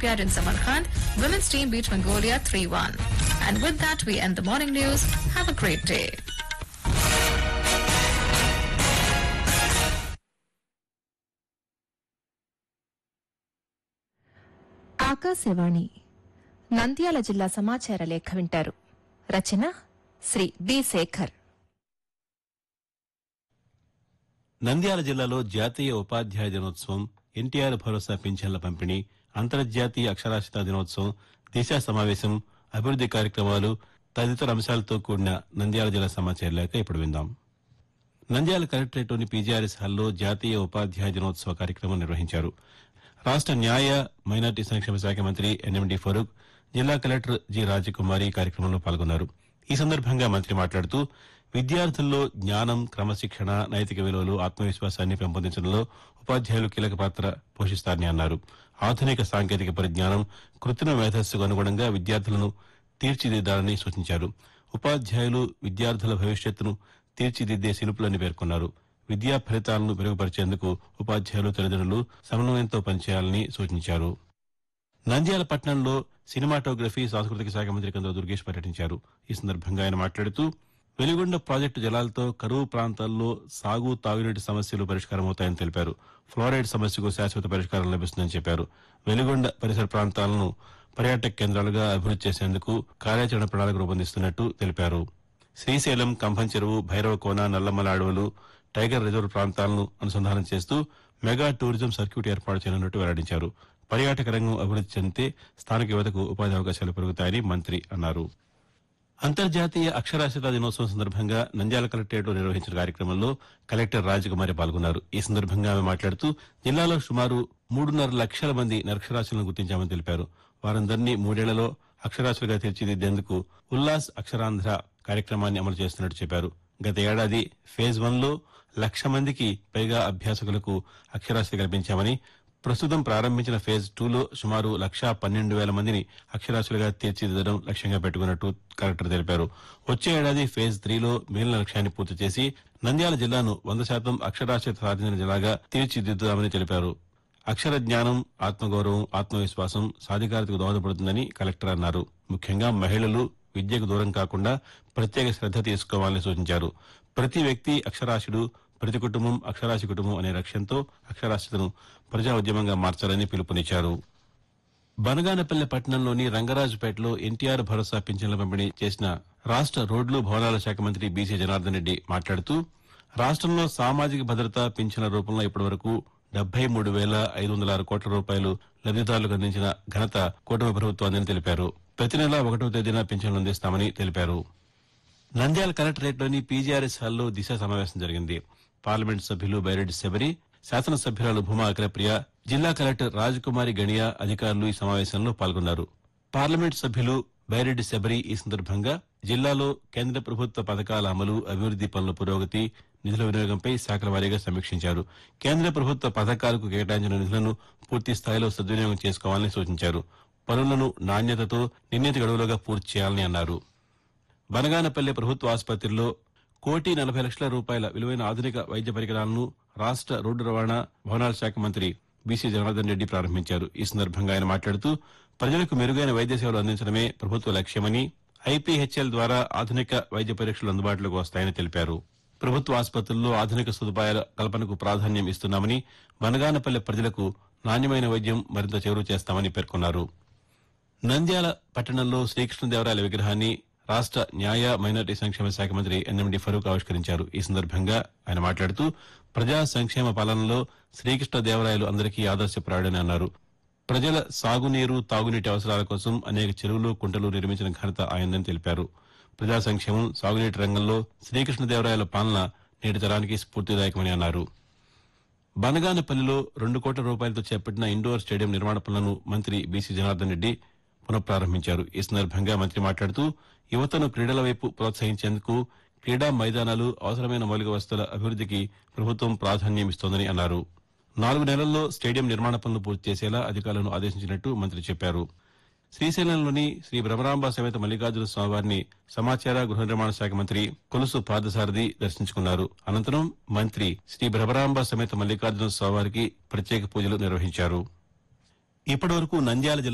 Olympiad in Samarkand. Women's team beat Mongolia 3-1. And with that, we end the morning news. Have a great day. Akashvani Nandyal జిల్లా సమాచార లేఖ వింటారు రచన Sri B Sekhar Nandyal జిల్లాలో జాతీయ ఉపాధ్యాయ దినోత్సవం ఎన్టీఆర్ భరోసా పింఛన్ల పంపిణీ అంతర్జాతీయ అక్షరాస్యత దినోత్సవం దిశ సమావేశం అభివృద్ది కార్యక్రమాలు తదితర అంశాలతో కూడిన నంద్యాల జిల్లా సమాచార లేఖ ఇప్పుడు విందాం నంద్యాల కలెక్టరేట్లోని పీజీఆర్ఎస్ హాల్లో జాతీయ ఉపాధ్యాయ దినోత్సవ కార్యక్రమం నిర్వహించారు రాష్ట న్యాయ మైనార్టీ సంక్షేమ శాఖ మంత్రి ఎన్ఎండి ఫరూక్ జిల్లా కలెక్టర్ జి రాజకుమారి ఈ కార్యక్రమంలో పాల్గొన్నారు ఈ సందర్భంగా మంత్రి మాట్లాడుతూ విద్యార్థుల్లో జ్ఞానం క్రమశిక్షణ నైతిక విలువలు ఆత్మవిశ్వాసాన్ని పెంపొందించడంలో ఉపాధ్యాయులు కీలక పాత్ర పోషిస్తారని అన్నారు ఆధునిక సాంకేతిక పరిజ్ఞానం కృత్రిమ మేధస్సుకు అనుగుణంగా విద్యార్థులను తీర్చిదిద్దాలని సూచించారు ఉపాధ్యాయులు విద్యార్థుల భవిష్యత్తును తీర్చిదిద్దే శిల్పులని పేర్కొన్నారు విద్యా ఫలితాలను మెరుగుపరిచేందుకు ఉపాధ్యాయులు తల్లిదండ్రులు సమన్వయంతో పనిచేయాలని సూచించారు నంద్యాల పట్టణంలో సినిమాటోగ్రఫీ సాంస్కృతిక శాఖ మంత్రి కందుల దుర్గేష్ పర్యటించారు ఈ సందర్భంగా ఆయన మాట్లాడుతూ వెలిగొండ ప్రాజెక్టు జలాలతో కరువు ప్రాంతాల్లో సాగు తాగునీటి సమస్యలు పరిష్కారమవుతాయని తెలిపారు ఫ్లోరైడ్ సమస్యకు శాశ్వత పరిష్కారం లభిస్తుందని చెప్పారు వెలిగొండ పరిసర ప్రాంతాలను పర్యాటక కేంద్రాలుగా అభివృద్ది చేసేందుకు కార్యాచరణ ప్రణాళిక రూపొందిస్తున్నట్టు తెలిపారు శ్రీశైలం కంభం చెరువు భైరవకోన నల్లమల అడవులు టైగర్ రిజర్వ్ ప్రాంతాలను అనుసంధానం చేస్తూ మెగా టూరిజం సర్క్యూట్ ఏర్పాటు చేయనున్నట్టు వెల్లడించారు పర్యాటక రంగం అభివృద్ది చెందితే స్థానిక యువతకు ఉపాధి అవకాశాలు పెరుగుతాయని మంత్రి అన్నారు అంతర్జాతీయ అక్షరాస్యత దినోత్సవం సందర్భంగా నంద్యాల కలెక్టరేట్లో నిర్వహించిన కార్యక్రమంలో కలెక్టర్ రాజకుమారి పాల్గొన్నారు ఈ సందర్భంగా ఆమె మాట్లాడుతూ జిల్లాలో సుమారు మూడున్నర లక్షల మంది నిరక్షరాస్యులను గుర్తించామని తెలిపారు వారందరినీ మూడేళ్లలో అక్షరాస్యులుగా తీర్చిదిద్దేందుకు ఉల్లాస్ అక్షరాంధ్ర కార్యక్రమాన్ని అమలు చేస్తున్నట్టు చెప్పారు గత ఏడాది ఫేజ్ వన్ లో లక్ష మందికి పైగా అభ్యాసకులకు అక్షరాస్యత కల్పించామని ప్రస్తుతం ప్రారంభించిన ఫేజ్ టూలో సుమారు లక్షా పన్నెండు వేల మందిని అక్షరాస్యులుగా తీర్చిదిద్దడం లక్ష్యంగా పెట్టుకున్నట్టు కలెక్టర్ తెలిపారు వచ్చే ఏడాది ఫేజ్ త్రీలో మిగిలిన లక్ష్యాన్ని పూర్తి చేసి నంద్యాల జిల్లాను వంద శాతం అక్షరాస్యత సాధించిన జిల్లాగా తీర్చిదిద్దుదామని తెలిపారు అక్షర జ్ఞానం ఆత్మగౌరవం ఆత్మవిశ్వాసం సాధికారతకు దోహదపడుతుందని కలెక్టర్ అన్నారు ముఖ్యంగా మహిళలు విద్యకు దూరం కాకుండా ప్రత్యేక శ్రద్ధ తీసుకోవాలని సూచించారు ప్రతి వ్యక్తి అక్షరాస్యుడు ప్రతి కుటుంబం అక్షరాస్య కుటుంబం అనే లక్ష్యంతో అక్షరాస్యతను ప్రజా ఉద్యమంగా మార్చాలని పిలుపునిచ్చారు బనగానపల్లె పట్టణంలోని రంగరాజుపేటలో ఎన్టీఆర్ భరోసా పింఛన్ల పంపిణీ చేసిన రాష్ట రోడ్లు భవనాల శాఖ మంత్రి బీసీ జనార్దన్ రెడ్డి మాట్లాడుతూ రాష్ట్రంలో సామాజిక భద్రత పింఛన్ల రూపంలో ఇప్పటివరకు డెబ్బై మూడు వేల ఐదు వందల ఆరు కోట్ల రూపాయలు లబ్దిదారులకు అందించిన ఘనత కూటమి ప్రభుత్వాన్ని తెలిపారు ప్రతి నెల ఒకటో తేదీన పింఛన్లు అందిస్తామని తెలిపారు నంద్యాల కలెక్టరేట్లోని పీజీఆర్ఎస్ హాల్లో దిశ సమావేశం జరిగింది పార్లమెంట్ సభ్యులు బైరెడ్డి శబరి శాసనసభ్యురాలు భూమా అఖిలప్రియ జిల్లా కలెక్టర్ రాజకుమారి గణియా అధికారులు ఈ సమావేశంలో పాల్గొన్నారు పార్లమెంట్ సభ్యులు బైరెడ్డి శబరి ఈ సందర్భంగా జిల్లాలో కేంద్ర ప్రభుత్వ పథకాల అమలు అభివృద్ది పనుల పురోగతి నిధుల వినియోగంపై శాఖల వారీగా సమీక్షించారు కేంద్ర ప్రభుత్వ పథకాలకు కేటాయించిన నిధులను పూర్తి స్థాయిలో సద్వినియోగం చేసుకోవాలని సూచించారు పనులను నాణ్యతతో నిర్ణీత గడువులుగా పూర్తి చేయాలని అన్నారు బనగానపల్లె ప్రభుత్వ ఆసుపత్రిలో కోటి నలభై లక్షల రూపాయల విలువైన ఆధునిక వైద్య పరికరాలను రాష్ట రోడ్డు రవాణా భవనాల శాఖ మంత్రి బీసీ జనార్దన్ రెడ్డి ప్రారంభించారు ఈ సందర్భంగా ఆయన మాట్లాడుతూ ప్రజలకు మెరుగైన వైద్య సేవలు అందించడమే ప్రభుత్వ లక్ష్యమని ఐపీహెచ్ఎల్ ద్వారా ఆధునిక వైద్య పరీక్షలు అందుబాటులోకి వస్తాయని తెలిపారు ప్రభుత్వ ఆసుపత్రుల్లో ఆధునిక సదుపాయాల కల్పనకు ప్రాధాన్యం ఇస్తున్నామని బనగానపల్లె ప్రజలకు నాణ్యమైన వైద్యం మరింత చేరువ చేస్తామని పేర్కొన్నారు నంద్యాల పట్టణంలో శ్రీకృష్ణదేవరాయల విగ్రహాన్ని రాష్ట న్యాయ మైనార్టీ సంక్షేమ శాఖ మంత్రి ఎన్ఎండి ఫరూక్ ఆవిష్కరించారు ఈ సందర్భంగా ఆయన మాట్లాడుతూ ప్రజా సంక్షేమ పాలనలో శ్రీకృష్ణదేవరాయలు అందరికీ ఆదర్శప్రాయుడని అన్నారు ప్రజల సాగునీరు తాగునీటి అవసరాల కోసం అనేక చెరువులు కుంటలు నిర్మించిన ఘనత ఆయనదని తెలిపారు ప్రజా సంక్షేమం సాగునీటి రంగంలో శ్రీకృష్ణదేవరాయల పాలన నేటి తరానికి స్ఫూర్తిదాయకమని అన్నారు బనగానపల్లిలో రెండు కోట్ల రూపాయలతో చేపట్టిన ఇండోర్ స్టేడియం నిర్మాణ పనులను మంత్రి బీసీ జనార్దన్ రెడ్డి పునఃప్రారంభించారు ఈ సందర్భంగా మంత్రి మాట్లాడుతూ యువతను క్రీడల వైపు ప్రోత్సహించేందుకు క్రీడా మైదానాలు అవసరమైన మౌలిక వసతుల అభివృద్దికి ప్రభుత్వం ప్రాధాన్యం ఇస్తోందని అన్నారు నాలుగు నెలల్లో స్టేడియం నిర్మాణ పనులు పూర్తి చేసేలా అధికారులను ఆదేశించినట్టు మంత్రి చెప్పారు శ్రీశైలంలోని శ్రీ భ్రమరాంబ సమేత మల్లికార్జున స్వామివారిని సమాచార గృహ నిర్మాణ శాఖ మంత్రి కొలుసు పార్థసారథి దర్శించుకున్నారు అనంతరం మంత్రి శ్రీ భ్రమరాంబ సమేత మల్లికార్జున స్వామివారికి ప్రత్యేక పూజలు నిర్వహించారు ఇప్పటివరకు నంద్యాల జిల్లా